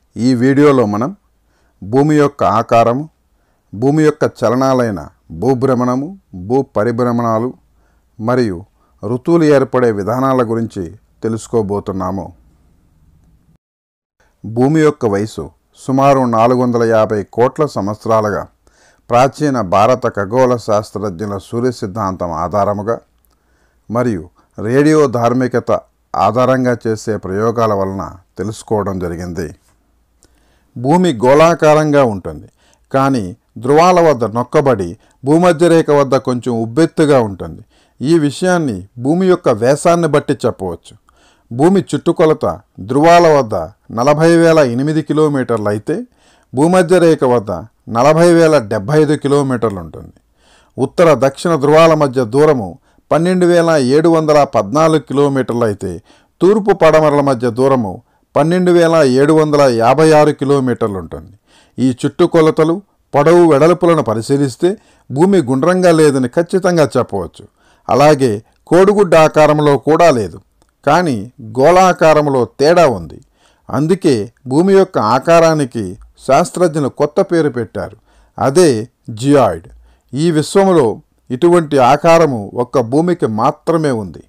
ఈ వీడియోలో మనం భూమి యొక్క ఆకారము భూమి యొక్క చలనాలైన భూభ్రమణము భూ పరిభ్రమణాలు మరియు ఋతువులు ఏర్పడే విధానాల గురించి తెలుసుకోబోతున్నాము భూమి యొక్క వయసు సుమారు నాలుగు వందల యాభై కోట్ల సంవత్సరాలుగా ప్రాచీన భారత ఖగోళ శాస్త్రజ్ఞుల సూర్య సిద్ధాంతం ఆధారముగా మరియు రేడియో ధార్మికత ఆధారంగా చేసే ప్రయోగాల వలన తెలుసుకోవడం జరిగింది భూమి గోళాకారంగా ఉంటుంది కానీ ధృవాల వద్ద నొక్కబడి భూమధ్యరేఖ వద్ద కొంచెం ఉబ్బెత్తుగా ఉంటుంది ఈ విషయాన్ని భూమి యొక్క వ్యాసాన్ని బట్టి చెప్పవచ్చు భూమి చుట్టుకొలత ధృవాల వద్ద నలభై వేల ఎనిమిది కిలోమీటర్లు అయితే భూమధ్యరేఖ వద్ద నలభై వేల డెబ్భై ఐదు కిలోమీటర్లు ఉంటుంది ఉత్తర దక్షిణ ధృవాల మధ్య దూరము పన్నెండు వేల ఏడు వందల పద్నాలుగు కిలోమీటర్లు అయితే తూర్పు పడమరల మధ్య దూరము పన్నెండు వేల ఏడు వందల యాభై ఆరు కిలోమీటర్లు ఉంటుంది ఈ చుట్టుకొలతలు పొడవు వెడల్పులను పరిశీలిస్తే భూమి గుండ్రంగా లేదని ఖచ్చితంగా చెప్పవచ్చు అలాగే కోడిగుడ్డ ఆకారంలో కూడా లేదు కానీ గోళాకారంలో తేడా ఉంది అందుకే భూమి యొక్క ఆకారానికి శాస్త్రజ్ఞులు కొత్త పేరు పెట్టారు అదే జియాయిడ్ ఈ విశ్వములో ఇటువంటి ఆకారము ఒక్క భూమికి మాత్రమే ఉంది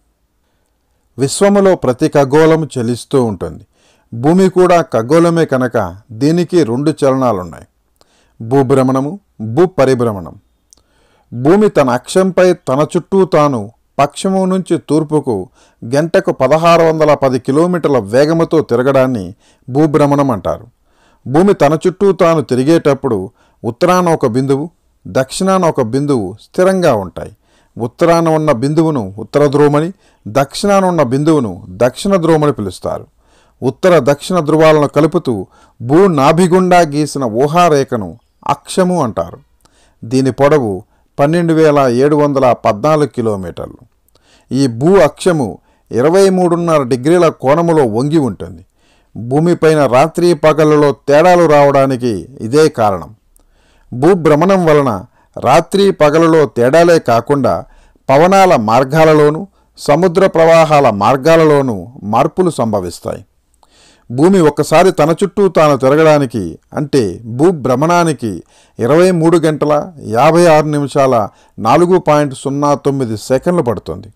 విశ్వములో ప్రతి ఖగోళము చలిస్తూ ఉంటుంది భూమి కూడా ఖగోళమే కనుక దీనికి రెండు చలనాలున్నాయి భూభ్రమణము భూ పరిభ్రమణం భూమి తన అక్షంపై తన చుట్టూ తాను పశ్చిమం నుంచి తూర్పుకు గంటకు పదహారు వందల పది కిలోమీటర్ల వేగముతో తిరగడాన్ని భూభ్రమణం అంటారు భూమి తన చుట్టూ తాను తిరిగేటప్పుడు ఉత్తరాన ఒక బిందువు దక్షిణాన ఒక బిందువు స్థిరంగా ఉంటాయి ఉత్తరాన ఉన్న బిందువును ఉత్తర ధ్రువమని దక్షిణాన ఉన్న బిందువును దక్షిణ ధ్రువమని పిలుస్తారు ఉత్తర దక్షిణ ధ్రువాలను కలుపుతూ భూ నాభిగుండా గీసిన ఊహారేఖను అక్షము అంటారు దీని పొడవు పన్నెండు వేల ఏడు వందల పద్నాలుగు కిలోమీటర్లు ఈ భూ అక్షము ఇరవై మూడున్నర డిగ్రీల కోణములో వంగి ఉంటుంది భూమిపైన రాత్రి పగళ్ళలో తేడాలు రావడానికి ఇదే కారణం భూభ్రమణం వలన రాత్రి పగలలో తేడాలే కాకుండా పవనాల మార్గాలలోనూ సముద్ర ప్రవాహాల మార్గాలలోనూ మార్పులు సంభవిస్తాయి భూమి ఒక్కసారి తన చుట్టూ తాను తిరగడానికి అంటే భూభ్రమణానికి ఇరవై మూడు గంటల యాభై ఆరు నిమిషాల నాలుగు పాయింట్ సున్నా తొమ్మిది సెకండ్లు పడుతుంది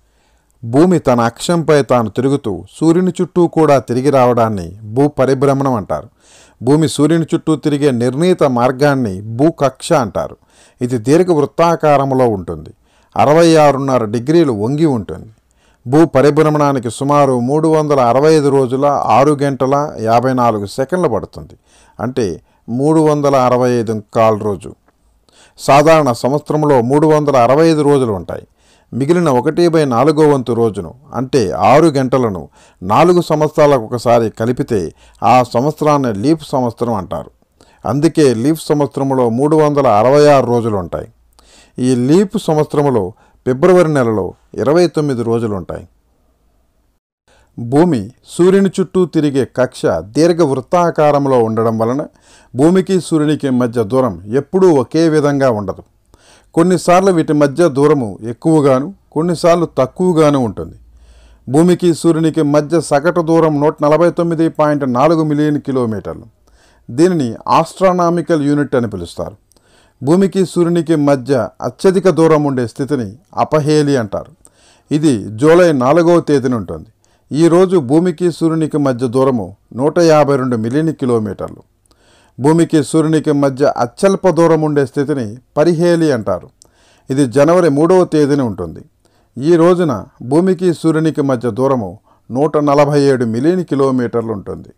భూమి తన అక్షంపై తాను తిరుగుతూ సూర్యుని చుట్టూ కూడా తిరిగి రావడాన్ని భూ పరిభ్రమణం అంటారు భూమి సూర్యుని చుట్టూ తిరిగే నిర్ణీత మార్గాన్ని భూకక్ష అంటారు ఇది దీర్ఘ వృత్తాకారంలో ఉంటుంది అరవై ఆరున్నర డిగ్రీలు వంగి ఉంటుంది భూ పరిభ్రమణానికి సుమారు మూడు వందల అరవై ఐదు రోజుల ఆరు గంటల యాభై నాలుగు సెకండ్లు పడుతుంది అంటే మూడు వందల అరవై ఐదు కాల్ రోజు సాధారణ సంవత్సరంలో మూడు వందల అరవై ఐదు రోజులు ఉంటాయి మిగిలిన ఒకటి బై నాలుగో వంతు రోజును అంటే ఆరు గంటలను నాలుగు సంవత్సరాలకు ఒకసారి కలిపితే ఆ సంవత్సరాన్ని లీప్ సంవత్సరం అంటారు అందుకే లీప్ సంవత్సరంలో మూడు వందల అరవై ఆరు రోజులు ఉంటాయి ఈ లీప్ సంవత్సరంలో ఫిబ్రవరి నెలలో ఇరవై తొమ్మిది రోజులు ఉంటాయి భూమి సూర్యుని చుట్టూ తిరిగే కక్ష దీర్ఘ వృత్తాకారంలో ఉండడం వలన భూమికి సూర్యునికి మధ్య దూరం ఎప్పుడూ ఒకే విధంగా ఉండదు కొన్నిసార్లు వీటి మధ్య దూరము ఎక్కువగాను కొన్నిసార్లు తక్కువగాను ఉంటుంది భూమికి సూర్యునికి మధ్య సగటు దూరం నూట నలభై తొమ్మిది పాయింట్ నాలుగు మిలియన్ కిలోమీటర్లు దీనిని ఆస్ట్రానామికల్ యూనిట్ అని పిలుస్తారు భూమికి సూర్యునికి మధ్య అత్యధిక దూరం ఉండే స్థితిని అపహేలి అంటారు ఇది జూలై నాలుగవ తేదీన ఉంటుంది ఈరోజు భూమికి సూర్యునికి మధ్య దూరము నూట యాభై రెండు మిలియన్ కిలోమీటర్లు భూమికి సూర్యునికి మధ్య అత్యల్ప దూరం ఉండే స్థితిని పరిహేలి అంటారు ఇది జనవరి మూడవ తేదీన ఉంటుంది ఈ రోజున భూమికి సూర్యునికి మధ్య దూరము నూట నలభై ఏడు మిలియన్ కిలోమీటర్లు ఉంటుంది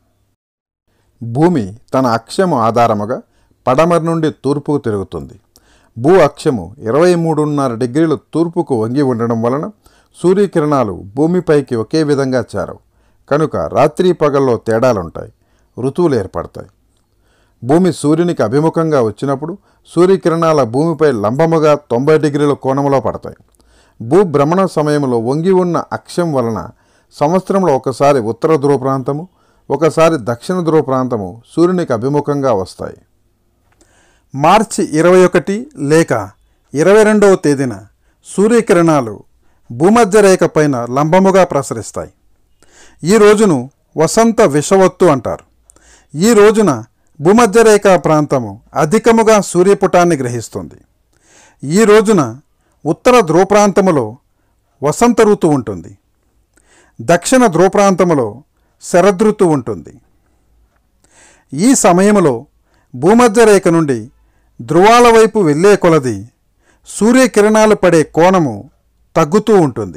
భూమి తన అక్షము ఆధారముగా పడమర నుండి తూర్పుకు తిరుగుతుంది భూ అక్షము ఇరవై మూడున్నర డిగ్రీలు తూర్పుకు వంగి ఉండడం వలన సూర్యకిరణాలు భూమిపైకి ఒకే విధంగా చేరవు కనుక రాత్రి పగల్లో తేడాలుంటాయి ఋతువులు ఏర్పడతాయి భూమి సూర్యునికి అభిముఖంగా వచ్చినప్పుడు సూర్యకిరణాల భూమిపై లంబముగా తొంభై డిగ్రీల కోణంలో పడతాయి భూభ్రమణ సమయంలో వంగి ఉన్న అక్షం వలన సంవత్సరంలో ఒకసారి ఉత్తర ధ్రువ ప్రాంతము ఒకసారి దక్షిణ ధ్రువ ప్రాంతము సూర్యునికి అభిముఖంగా వస్తాయి మార్చి ఇరవై ఒకటి లేక ఇరవై రెండవ తేదీన సూర్యకిరణాలు భూమధ్య రేఖ పైన లంబముగా ప్రసరిస్తాయి ఈ రోజును వసంత విషవత్తు అంటారు ఈ రోజున భూమధ్యరేఖ ప్రాంతము అధికముగా సూర్యపుటాన్ని గ్రహిస్తుంది ఈ రోజున ఉత్తర ధ్రువ ప్రాంతములో వసంత ఋతువు ఉంటుంది దక్షిణ ధ్రువ ప్రాంతములో శరదృతువు ఉంటుంది ఈ సమయంలో భూమధ్యరేఖ నుండి ధ్రువాల వైపు వెళ్ళే కొలది సూర్యకిరణాలు పడే కోణము తగ్గుతూ ఉంటుంది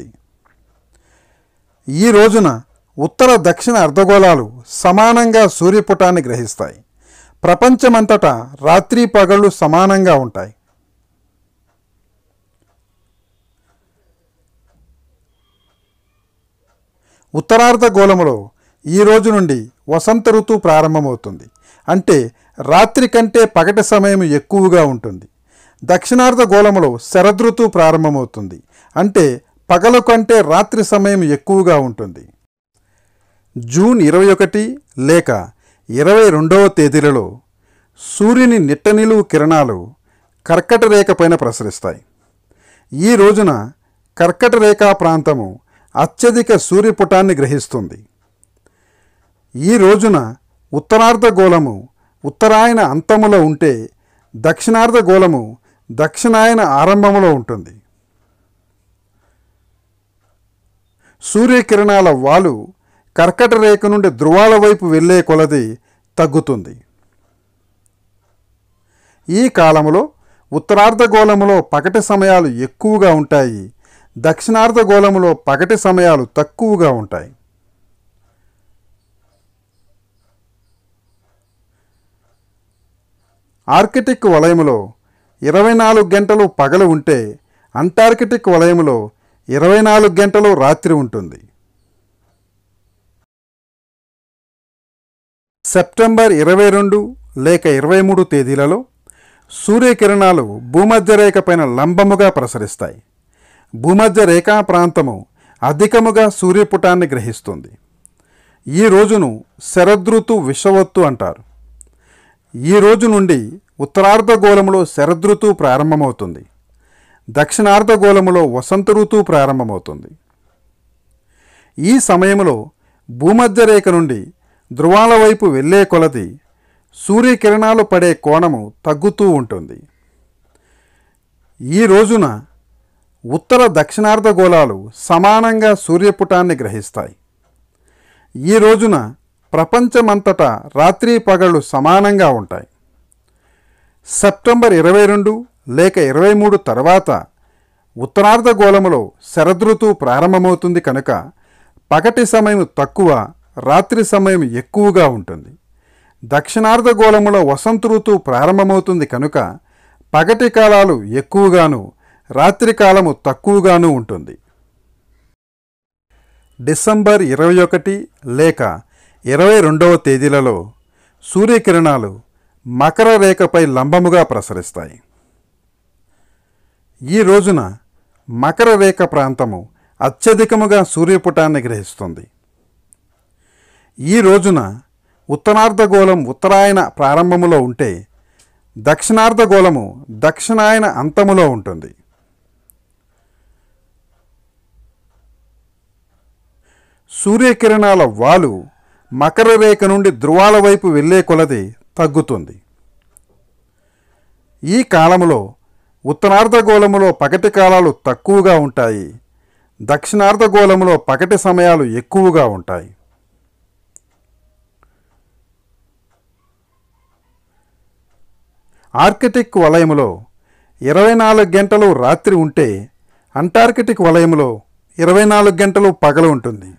ఈ రోజున ఉత్తర దక్షిణ అర్ధగోళాలు సమానంగా సూర్యపుటాన్ని గ్రహిస్తాయి ప్రపంచమంతటా రాత్రి పగళ్ళు సమానంగా ఉంటాయి ఉత్తరార్ధ గోళములో ఈ రోజు నుండి వసంత ఋతువు ప్రారంభమవుతుంది అంటే రాత్రి కంటే పగటి సమయం ఎక్కువగా ఉంటుంది దక్షిణార్ధ గోళములో శరదృతువు ప్రారంభమవుతుంది అంటే పగలు కంటే రాత్రి సమయం ఎక్కువగా ఉంటుంది జూన్ ఇరవై ఒకటి లేక ఇరవై రెండవ తేదీలలో సూర్యుని నిట్ట నిలువు కిరణాలు కర్కట రేఖ పైన ప్రసరిస్తాయి ఈ రోజున కర్కట రేఖా ప్రాంతము అత్యధిక సూర్యపుటాన్ని గ్రహిస్తుంది ఈ రోజున ఉత్తరార్ధ గోళము ఉత్తరాయణ అంతములో ఉంటే దక్షిణార్ధ గోళము దక్షిణాయన ఆరంభములో ఉంటుంది సూర్యకిరణాల వాలు కర్కట రేఖ నుండి ధ్రువాల వైపు వెళ్ళే కొలది తగ్గుతుంది ఈ కాలములో ఉత్తరార్ధగోళములో పగటి సమయాలు ఎక్కువగా ఉంటాయి దక్షిణార్ధగోళములో పగటి సమయాలు తక్కువగా ఉంటాయి ఆర్కిటిక్ వలయములో ఇరవై నాలుగు గంటలు పగలు ఉంటే అంటార్కిటిక్ వలయములో ఇరవై నాలుగు గంటలు రాత్రి ఉంటుంది సెప్టెంబర్ ఇరవై రెండు లేక ఇరవై మూడు తేదీలలో సూర్యకిరణాలు భూమధ్య రేఖ పైన లంబముగా ప్రసరిస్తాయి భూమధ్య రేఖా ప్రాంతము అధికముగా సూర్యపుటాన్ని గ్రహిస్తుంది ఈ రోజును శరదృతు విషవత్తు అంటారు ఈ రోజు నుండి ఉత్తరార్ధగోళములో శరదృతువు ప్రారంభమవుతుంది దక్షిణార్ధగోళములో వసంత ఋతువు ప్రారంభమవుతుంది ఈ సమయంలో భూమధ్య రేఖ నుండి ధ్రువాల వైపు వెళ్ళే కొలది సూర్యకిరణాలు పడే కోణము తగ్గుతూ ఉంటుంది ఈ రోజున ఉత్తర దక్షిణార్ధగోళాలు సమానంగా సూర్యపుటాన్ని గ్రహిస్తాయి ఈ రోజున ప్రపంచమంతటా రాత్రి పగళ్ళు సమానంగా ఉంటాయి సెప్టెంబర్ ఇరవై రెండు లేక ఇరవై మూడు తర్వాత ఉత్తరార్ధగోళములో శరదృతువు ప్రారంభమవుతుంది కనుక పగటి సమయం తక్కువ రాత్రి సమయం ఎక్కువగా ఉంటుంది దక్షిణార్ధగోళములో వసంత ఋతువు ప్రారంభమవుతుంది కనుక పగటి కాలాలు ఎక్కువగాను రాత్రి కాలము తక్కువగాను ఉంటుంది డిసెంబర్ ఇరవై ఒకటి లేక ఇరవై రెండవ తేదీలలో సూర్యకిరణాలు మకర రేఖపై లంబముగా ప్రసరిస్తాయి ఈ రోజున మకర రేఖ ప్రాంతము అత్యధికముగా సూర్యపుటాన్ని గ్రహిస్తుంది ఈ రోజున ఉత్తరార్ధగోళం ఉత్తరాయణ ప్రారంభములో ఉంటే దక్షిణార్ధగోళము దక్షిణాయన అంతములో ఉంటుంది సూర్యకిరణాల వాలు మకర రేఖ నుండి ధ్రువాల వైపు వెళ్ళే కొలది తగ్గుతుంది ఈ కాలములో ఉత్తరార్ధగోళములో పగటి కాలాలు తక్కువగా ఉంటాయి దక్షిణార్ధగోళములో పగటి సమయాలు ఎక్కువగా ఉంటాయి ఆర్కిటిక్ వలయములో ఇరవై నాలుగు గంటలు రాత్రి ఉంటే అంటార్కిటిక్ వలయములో ఇరవై నాలుగు గంటలు పగలు ఉంటుంది